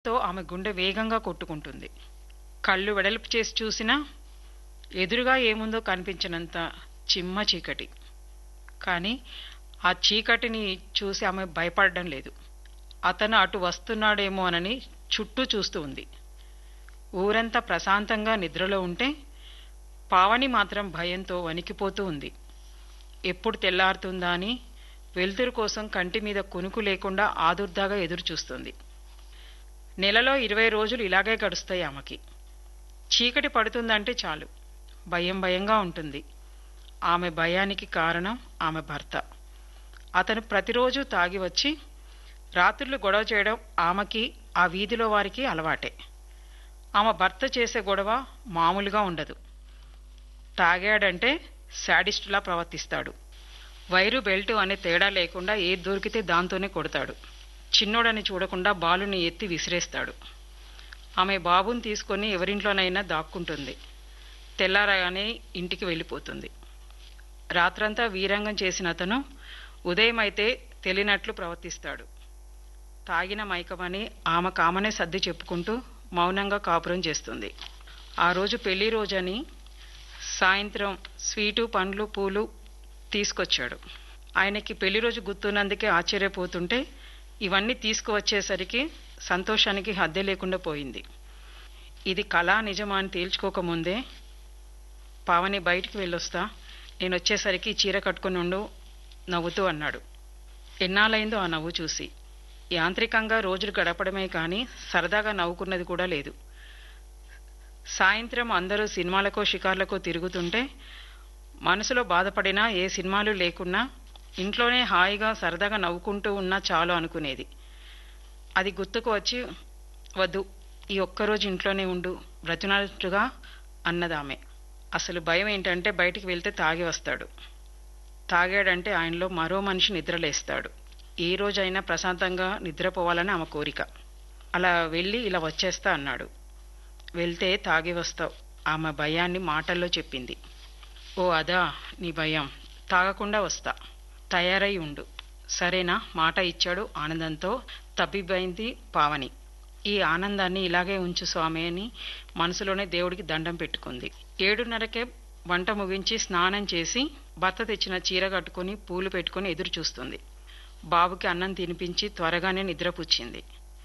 తో ఆమె గుండె వేగంగా కొట్టుకుంటుంది కళ్ళు వెడల్పు చేసి చూసినా ఎదురుగా ఏముందో కనిపించినంత చిమ్మ చీకటి కానీ ఆ చీకటిని చూసి ఆమె భయపడడం లేదు అతను అటు వస్తున్నాడేమోనని చుట్టూ చూస్తూ ఉంది ఊరంతా ప్రశాంతంగా నిద్రలో ఉంటే పావని మాత్రం భయంతో వణికిపోతూ ఉంది ఎప్పుడు తెల్లారుతుందా అని వెలుతురు కోసం కంటి మీద కునుకు లేకుండా ఆదుర్దాగా ఎదురు చూస్తుంది నెలలో ఇరవై రోజులు ఇలాగే గడుస్తాయి ఆమెకి చీకటి పడుతుందంటే చాలు భయం భయంగా ఉంటుంది ఆమె భయానికి కారణం ఆమె భర్త అతను ప్రతిరోజు తాగి వచ్చి రాత్రులు గొడవ చేయడం ఆమెకి ఆ వీధిలో వారికి అలవాటే ఆమె భర్త చేసే గొడవ మామూలుగా ఉండదు తాగాడంటే శాడిస్టులా ప్రవర్తిస్తాడు వైరు బెల్ట్ అనే తేడా లేకుండా ఏది దొరికితే దాంతోనే కొడతాడు చిన్నోడని చూడకుండా బాలుని ఎత్తి విసిరేస్తాడు ఆమె బాబుని తీసుకొని ఎవరింట్లోనైనా దాక్కుంటుంది తెల్లారగానే ఇంటికి వెళ్ళిపోతుంది రాత్రంతా వీరంగం చేసిన అతను ఉదయం అయితే తెలియనట్లు ప్రవర్తిస్తాడు తాగిన మైకమని ఆమె కామనే సర్ది చెప్పుకుంటూ మౌనంగా కాపురం చేస్తుంది ఆ రోజు పెళ్లి రోజని సాయంత్రం స్వీటు పండ్లు పూలు తీసుకొచ్చాడు ఆయనకి పెళ్లి రోజు గుర్తున్నందుకే ఆశ్చర్యపోతుంటే ఇవన్నీ తీసుకువచ్చేసరికి సంతోషానికి హద్దె లేకుండా పోయింది ఇది కళా నిజమా అని తేల్చుకోకముందే పావని బయటికి వెళ్ళొస్తా నేను వచ్చేసరికి చీర కట్టుకుని ఉండు నవ్వుతూ అన్నాడు ఎన్నాళ్ళైందో ఆ నవ్వు చూసి యాంత్రికంగా రోజులు గడపడమే కానీ సరదాగా నవ్వుకున్నది కూడా లేదు సాయంత్రం అందరూ సినిమాలకో షికార్లకో తిరుగుతుంటే మనసులో బాధపడినా ఏ సినిమాలు లేకున్నా ఇంట్లోనే హాయిగా సరదాగా నవ్వుకుంటూ ఉన్నా చాలు అనుకునేది అది గుర్తుకు వచ్చి వద్దు ఈ ఒక్కరోజు ఇంట్లోనే ఉండు బ్రతినట్టుగా అన్నదామె అసలు భయం ఏంటంటే బయటికి వెళ్తే తాగి వస్తాడు తాగాడంటే ఆయనలో మరో మనిషి నిద్రలేస్తాడు ఏ రోజైనా ప్రశాంతంగా నిద్రపోవాలని ఆమె కోరిక అలా వెళ్ళి ఇలా వచ్చేస్తా అన్నాడు వెళ్తే తాగి వస్తావు ఆమె భయాన్ని మాటల్లో చెప్పింది ఓ అదా నీ భయం తాగకుండా వస్తా తయారై ఉండు సరేనా మాట ఇచ్చాడు ఆనందంతో తబ్బిబైంది పావని ఈ ఆనందాన్ని ఇలాగే ఉంచు స్వామి అని మనసులోనే దేవుడికి దండం పెట్టుకుంది ఏడున్నరకే వంట ముగించి స్నానం చేసి భర్త తెచ్చిన చీర కట్టుకుని పూలు పెట్టుకుని ఎదురు చూస్తుంది బాబుకి అన్నం తినిపించి త్వరగానే నిద్రపుచ్చింది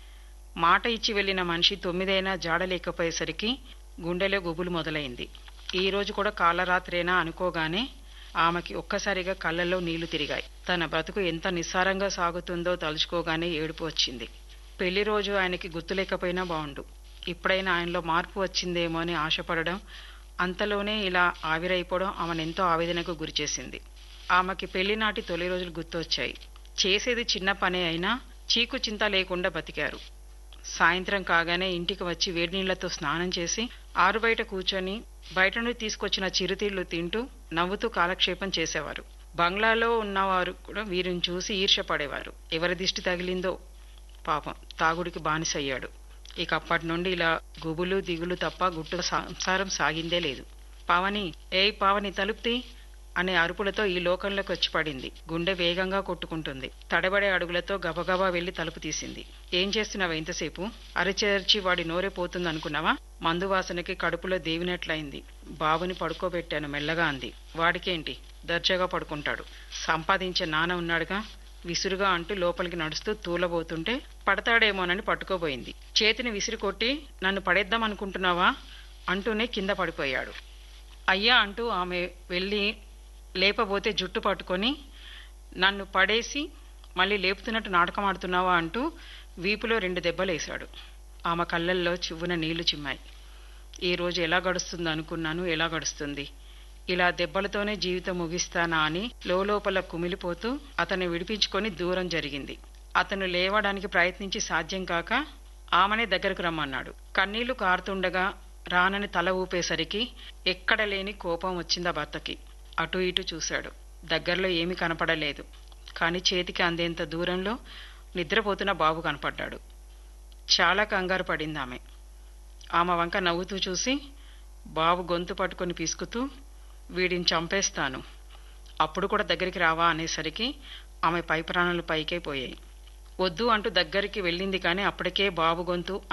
మాట ఇచ్చి వెళ్ళిన మనిషి తొమ్మిదైనా జాడలేకపోయేసరికి గుండెలో గుబులు మొదలైంది ఈ రోజు కూడా కాలరాత్రేనా అనుకోగానే ఆమెకి ఒక్కసారిగా కళ్ళల్లో నీళ్లు తిరిగాయి తన బ్రతుకు ఎంత నిస్సారంగా సాగుతుందో తలుచుకోగానే ఏడుపు వచ్చింది పెళ్లి రోజు ఆయనకి గుర్తులేకపోయినా బాగుండు ఇప్పుడైనా ఆయనలో మార్పు వచ్చిందేమో అని ఆశపడడం అంతలోనే ఇలా ఆవిరైపోవడం ఆమెనెంతో ఆవేదనకు గురిచేసింది ఆమెకి పెళ్లినాటి తొలి రోజులు గుర్తొచ్చాయి చేసేది చిన్న పనే అయినా చీకు చింత లేకుండా బతికారు సాయంత్రం కాగానే ఇంటికి వచ్చి వేడి నీళ్లతో స్నానం చేసి ఆరు బయట కూర్చొని బయట నుండి తీసుకొచ్చిన చిరుతిళ్లు తింటూ నవ్వుతూ కాలక్షేపం చేసేవారు బంగ్లాలో ఉన్నవారు కూడా వీరిని చూసి ఈర్ష్యపడేవారు ఎవరి దిష్టి తగిలిందో పాపం తాగుడికి బానిసయ్యాడు ఇక అప్పటి నుండి ఇలా గుబులు దిగులు తప్ప గుట్టు సంసారం సాగిందే లేదు పావని ఏయ్ పావని తలుపుతి అనే అరుపులతో ఈ లోకంలోకి వచ్చి పడింది గుండె వేగంగా కొట్టుకుంటుంది తడబడే అడుగులతో గబగబా వెళ్లి తలుపు తీసింది ఏం చేస్తున్నావా ఇంతసేపు అరిచేర్చి వాడి నోరే పోతుంది అనుకున్నావా మందు వాసనకి కడుపులో దేవినట్లయింది బాబుని పడుకోబెట్టాను మెల్లగా అంది వాడికేంటి దర్జాగా పడుకుంటాడు సంపాదించే నాన్న ఉన్నాడుగా విసురుగా అంటూ లోపలికి నడుస్తూ తూలబోతుంటే పడతాడేమోనని పట్టుకోబోయింది చేతిని విసిరి కొట్టి నన్ను పడేద్దాం అనుకుంటున్నావా అంటూనే కింద పడిపోయాడు అయ్యా అంటూ ఆమె వెళ్ళి లేపబోతే జుట్టు పట్టుకొని నన్ను పడేసి మళ్ళీ లేపుతున్నట్టు నాటకం ఆడుతున్నావా అంటూ వీపులో రెండు దెబ్బలేశాడు ఆమె కళ్ళల్లో చివ్వున నీళ్లు చిమ్మాయి ఈ రోజు ఎలా గడుస్తుంది అనుకున్నాను ఎలా గడుస్తుంది ఇలా దెబ్బలతోనే జీవితం ముగిస్తానా అని లోపల కుమిలిపోతూ అతన్ని విడిపించుకొని దూరం జరిగింది అతను లేవడానికి ప్రయత్నించి సాధ్యం కాక ఆమెనే దగ్గరకు రమ్మన్నాడు కన్నీళ్లు కారుతుండగా రానని తల ఊపేసరికి ఎక్కడ లేని కోపం వచ్చిందా భర్తకి అటు ఇటు చూశాడు దగ్గరలో ఏమీ కనపడలేదు కానీ చేతికి అందేంత దూరంలో నిద్రపోతున్న బాబు కనపడ్డాడు చాలా కంగారు పడింది ఆమె ఆమె వంక నవ్వుతూ చూసి బాబు గొంతు పట్టుకొని పిసుకుతూ వీడిని చంపేస్తాను అప్పుడు కూడా దగ్గరికి రావా అనేసరికి ఆమె పై ప్రాణాలు పైకే పోయాయి వద్దు అంటూ దగ్గరికి వెళ్ళింది కానీ అప్పటికే బాబు గొంతు